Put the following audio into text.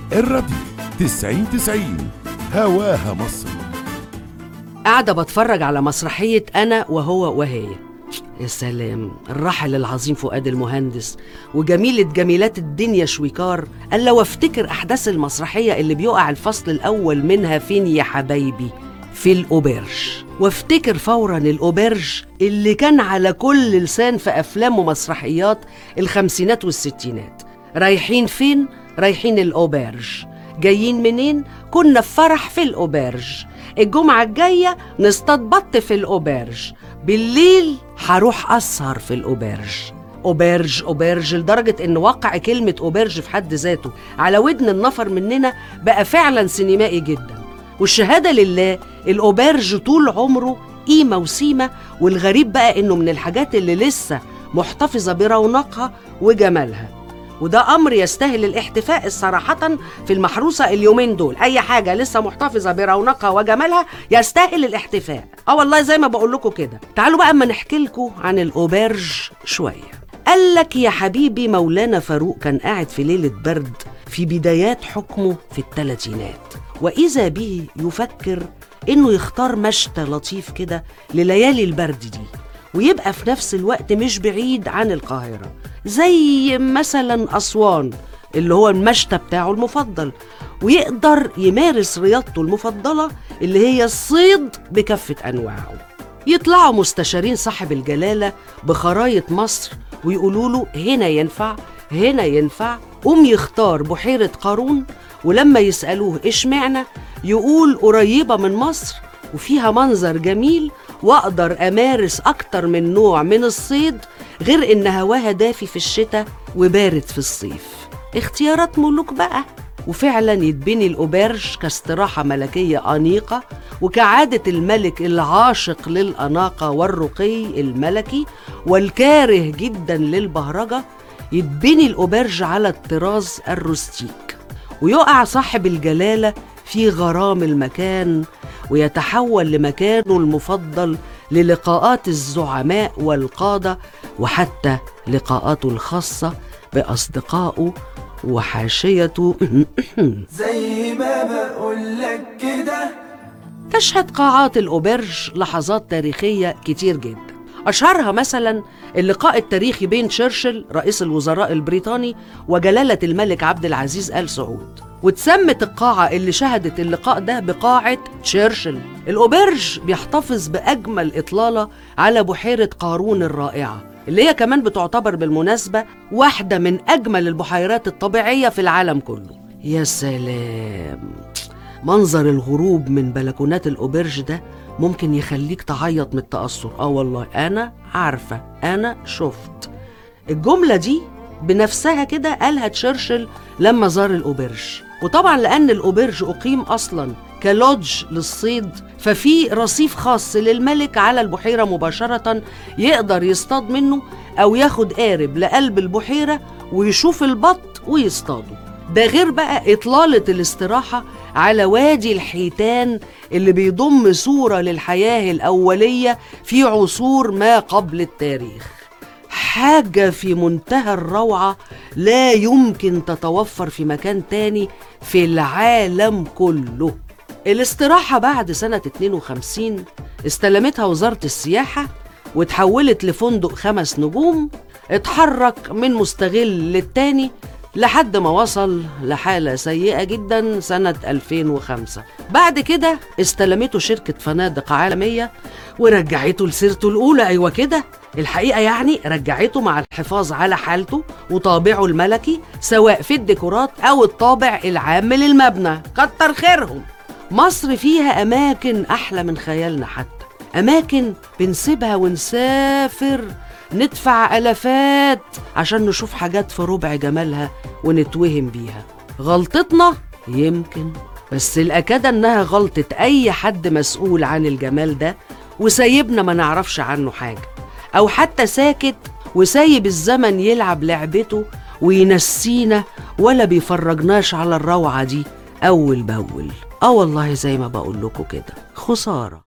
الراديو 90 90 هواها مصر قاعدة بتفرج على مسرحية أنا وهو وهي يا سلام الراحل العظيم فؤاد المهندس وجميلة جميلات الدنيا شويكار قال لو افتكر أحداث المسرحية اللي بيقع الفصل الأول منها فين يا حبايبي في الأوبرج وافتكر فورا الأوبرج اللي كان على كل لسان في أفلام ومسرحيات الخمسينات والستينات رايحين فين؟ رايحين الأوبرج جايين منين؟ كنا في فرح في الأوبرج الجمعة الجاية نصطاد بط في الأوبرج بالليل هروح أسهر في الأوبرج أوبرج أوبرج لدرجة إن وقع كلمة أوبرج في حد ذاته على ودن النفر مننا بقى فعلا سينمائي جدا والشهادة لله الأوبرج طول عمره قيمة وسيمة والغريب بقى إنه من الحاجات اللي لسه محتفظة برونقها وجمالها وده امر يستاهل الاحتفاء الصراحه في المحروسه اليومين دول اي حاجه لسه محتفظه برونقها وجمالها يستاهل الاحتفاء اه والله زي ما بقول لكم كده تعالوا بقى اما نحكي لكم عن الاوبرج شويه قال لك يا حبيبي مولانا فاروق كان قاعد في ليله برد في بدايات حكمه في الثلاثينات واذا به يفكر انه يختار مشتى لطيف كده لليالي البرد دي ويبقى في نفس الوقت مش بعيد عن القاهرة زي مثلا أسوان اللي هو المشتى بتاعه المفضل ويقدر يمارس رياضته المفضلة اللي هي الصيد بكافة أنواعه يطلعوا مستشارين صاحب الجلالة بخرايط مصر ويقولوا له هنا ينفع هنا ينفع قوم يختار بحيرة قارون ولما يسألوه اشمعنى يقول قريبة من مصر وفيها منظر جميل واقدر امارس اكتر من نوع من الصيد غير ان هواها دافي في الشتاء وبارد في الصيف اختيارات ملوك بقى وفعلا يتبني الأوبرج كاستراحة ملكية أنيقة وكعادة الملك العاشق للأناقة والرقي الملكي والكاره جدا للبهرجة يتبني الأوبرج على الطراز الروستيك ويقع صاحب الجلالة في غرام المكان ويتحول لمكانه المفضل للقاءات الزعماء والقادة وحتى لقاءاته الخاصة بأصدقائه وحاشيته زي ما بقولك كده تشهد قاعات الأوبرج لحظات تاريخية كتير جدا أشهرها مثلا اللقاء التاريخي بين تشرشل رئيس الوزراء البريطاني وجلالة الملك عبد العزيز آل سعود واتسمت القاعة اللي شهدت اللقاء ده بقاعة تشرشل الأوبرج بيحتفظ بأجمل إطلالة على بحيرة قارون الرائعة اللي هي كمان بتعتبر بالمناسبة واحدة من أجمل البحيرات الطبيعية في العالم كله يا سلام منظر الغروب من بلكونات الأوبرج ده ممكن يخليك تعيط من التأثر آه والله أنا عارفة أنا شفت الجملة دي بنفسها كده قالها تشرشل لما زار الأوبرج وطبعا لأن الأوبرج أقيم أصلا كلودج للصيد ففي رصيف خاص للملك على البحيرة مباشرة يقدر يصطاد منه أو ياخد قارب لقلب البحيرة ويشوف البط ويصطاده ده غير بقى إطلالة الاستراحة على وادي الحيتان اللي بيضم صورة للحياة الأولية في عصور ما قبل التاريخ حاجة في منتهى الروعة لا يمكن تتوفر في مكان تاني في العالم كله الاستراحة بعد سنة 52 استلمتها وزارة السياحة وتحولت لفندق خمس نجوم اتحرك من مستغل للتاني لحد ما وصل لحالة سيئة جدا سنة 2005 بعد كده استلمته شركة فنادق عالمية ورجعته لسيرته الأولى أيوة كده الحقيقة يعني رجعته مع الحفاظ على حالته وطابعه الملكي سواء في الديكورات أو الطابع العام للمبنى كتر خيرهم مصر فيها أماكن أحلى من خيالنا حتى أماكن بنسيبها ونسافر ندفع ألفات عشان نشوف حاجات في ربع جمالها ونتوهم بيها غلطتنا يمكن بس الأكاد إنها غلطة أي حد مسؤول عن الجمال ده وسايبنا ما نعرفش عنه حاجة أو حتى ساكت وسايب الزمن يلعب لعبته وينسينا ولا بيفرجناش على الروعة دي أول بأول آه والله زي ما بقول لكم كده خسارة